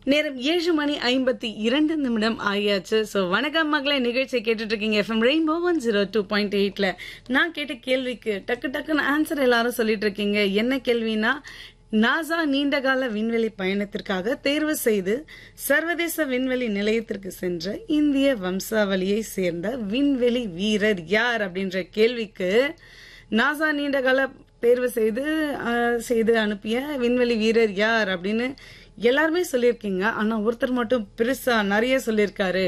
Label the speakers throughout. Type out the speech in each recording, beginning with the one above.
Speaker 1: நேரம் ஏழு மணி ஐம்பத்தி இரண்டு நிமிடம் ஆகியாச்சு ஸோ வணக்கம் மகளே நிகழ்ச்சியை கேட்டுட்டு இருக்கீங்க FM rainbow one zero two point எயிட்ல நான் கேட்ட கேள்விக்கு டக்கு டக்குன்னு ஆன்சர் எல்லாரும் சொல்லிட்டு இருக்கீங்க என்ன கேள்வினா நாசா நீண்டகால விண்வெளி பயணத்திற்காக தேர்வு செய்து சர்வதேச விண்வெளி நிலையத்திற்கு சென்ற இந்திய வம்சாவளியை சேர்ந்த விண்வெளி வீரர் யார் அப்படின்ற கேள்விக்கு நாசா நீண்டகால தேர்வு செய்து அஹ், செய்து அனுப்பிய விண்வெளி வீரர் யார் அப்படின்னு எல்லாருமே சொல்லியிருக்கீங்க ஆனா ஒருத்தர் மட்டும் பெருசா நிறைய சொல்லியிருக்காரு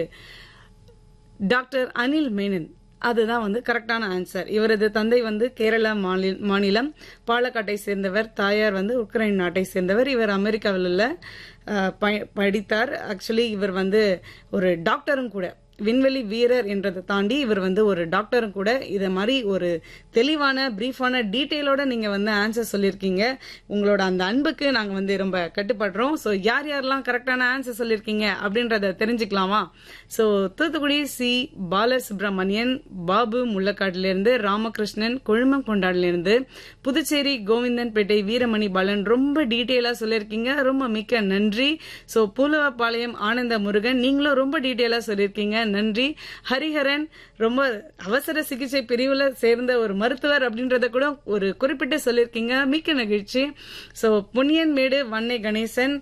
Speaker 1: டாக்டர் அனில் மேனன் அதுதான் வந்து கரெக்டான ஆன்சர் இவரது தந்தை வந்து கேரளா மாநில மாநிலம் பாலக்காட்டை சேர்ந்தவர் தாயார் வந்து உக்ரைன் நாட்டை சேர்ந்தவர் இவர் அமெரிக்காவில் உள்ள அஹ், ப- படித்தார் ஆக்சுவலி இவர் வந்து ஒரு டாக்டரும் கூட விண்வெளி வீரர் என்றதை தாண்டி இவர் வந்து ஒரு டாக்டரும் கூட இதை மாதிரி ஒரு தெளிவான பிரீஃபான டீட்டெயிலோட நீங்க வந்து ஆன்சர் சொல்லியிருக்கீங்க உங்களோட அந்த அன்புக்கு நாங்க வந்து ரொம்ப கட்டுப்படுறோம் ஸோ யார் யாரெல்லாம் கரெக்டான ஆன்சர் சொல்லியிருக்கீங்க அப்படின்றத தெரிஞ்சுக்கலாமா ஸோ தூத்துக்குடி சி பாலசுப்ரமணியன் பாபு முள்ளக்காடுல இருந்து ராமகிருஷ்ணன் கொழுமம் கொண்டாடுல இருந்து புதுச்சேரி கோவிந்தன்பேட்டை வீரமணி பாலன் ரொம்ப டீட்டெயிலா சொல்லியிருக்கீங்க ரொம்ப மிக்க நன்றி ஸோ பூலவப்பாளையம் ஆனந்த முருகன் நீங்களும் ரொம்ப டீட்டெயிலா சொல்லியிருக்கீங்க நன்றி ஹரிஹரன் ரொம்ப அவசர சிகிச்சை பிரிவுல சேர்ந்த ஒரு மருத்துவர் அப்படின்றத கூட ஒரு குறிப்பிட்டு சொல்லியிருக்கீங்க மிக்க நெகிழ்ச்சி ஸோ புனியன்மேடு வன்னை கணேசன்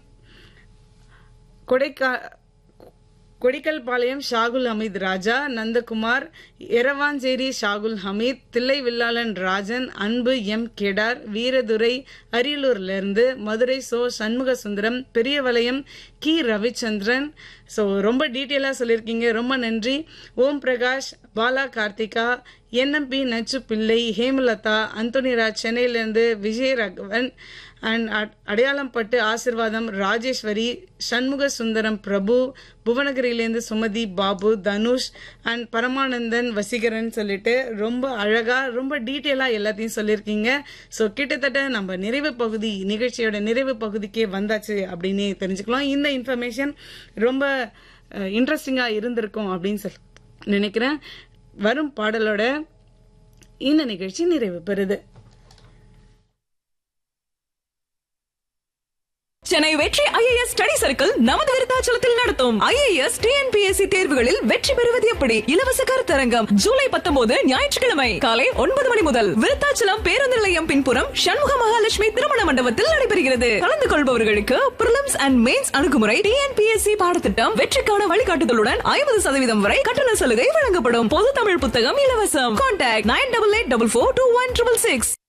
Speaker 1: கொடைக்கா கொடிக்கல்பாளையம் ஷாகுல் ஹமீத் ராஜா நந்தகுமார் எரவாஞ்சேரி ஷாகுல் ஹமீத் தில்லை வில்லாளன் ராஜன் அன்பு எம் கெடார் வீரதுரை அரியலூர்ல இருந்து மதுரை சோ சண்முக சுந்தரம் பெரியவளையம் கி ரவிச்சந்திரன் ஸோ ரொம்ப டீட்டெயிலாக சொல்லியிருக்கீங்க ரொம்ப நன்றி ஓம் பிரகாஷ் பாலா கார்த்திகா என்எம்பி நச்சு பிள்ளை ஹேமலதா அந்தோனிராஜ் சென்னையிலிருந்து விஜய் ரகவன் அண்ட் அடையாளம் பட்டு ஆசிர்வாதம் ராஜேஸ்வரி சண்முக சுந்தரம் பிரபு புவனகிரியிலேருந்து சுமதி பாபு தனுஷ் அண்ட் பரமானந்தன் வசீகரன் சொல்லிட்டு ரொம்ப அழகா ரொம்ப டீட்டெயிலா எல்லாத்தையும் சொல்லியிருக்கீங்க ஸோ கிட்டத்தட்ட நம்ம நிறைவு பகுதி நிகழ்ச்சியோட நிறைவு பகுதிக்கே வந்தாச்சு அப்படின்னு தெரிஞ்சுக்கலாம் இந்த இன்ஃபர்மேஷன் ரொம்ப இன்ட்ரெஸ்டிங்கா இருந்திருக்கும் அப்படின்னு சொல்லி நினைக்கிறேன் வரும் பாடலோட இந்த நிகழ்ச்சி நிறைவு பெறுது
Speaker 2: சென்னை வெற்றி ஐஏஎஸ் ஸ்டடி சர்க்கிள் நமது விருத்தாச்சலத்தில் நடத்தும் ஐஏஎஸ் டிஎன்பிஎஸ்சி தேர்வுகளில் வெற்றி பெறுவது எப்படி இலவச கருத்தரங்கம் ஜூலை பத்தொன்பது ஞாயிற்றுக்கிழமை காலை ஒன்பது மணி முதல் விருத்தாச்சலம் பேருந்து நிலையம் பின்புறம் சண்முக மகாலட்சுமி திருமண மண்டபத்தில் நடைபெறுகிறது கலந்து கொள்பவர்களுக்கு பிரிலிம்ஸ் அண்ட் மெயின்ஸ் அணுகுமுறை டிஎன்பிஎஸ்சி பாடத்திட்டம் வெற்றிக்கான வழிகாட்டுதலுடன் ஐம்பது சதவீதம் வரை கட்டண சலுகை வழங்கப்படும் பொது தமிழ் புத்தகம் இலவசம் contact nine double eight double four two one triple six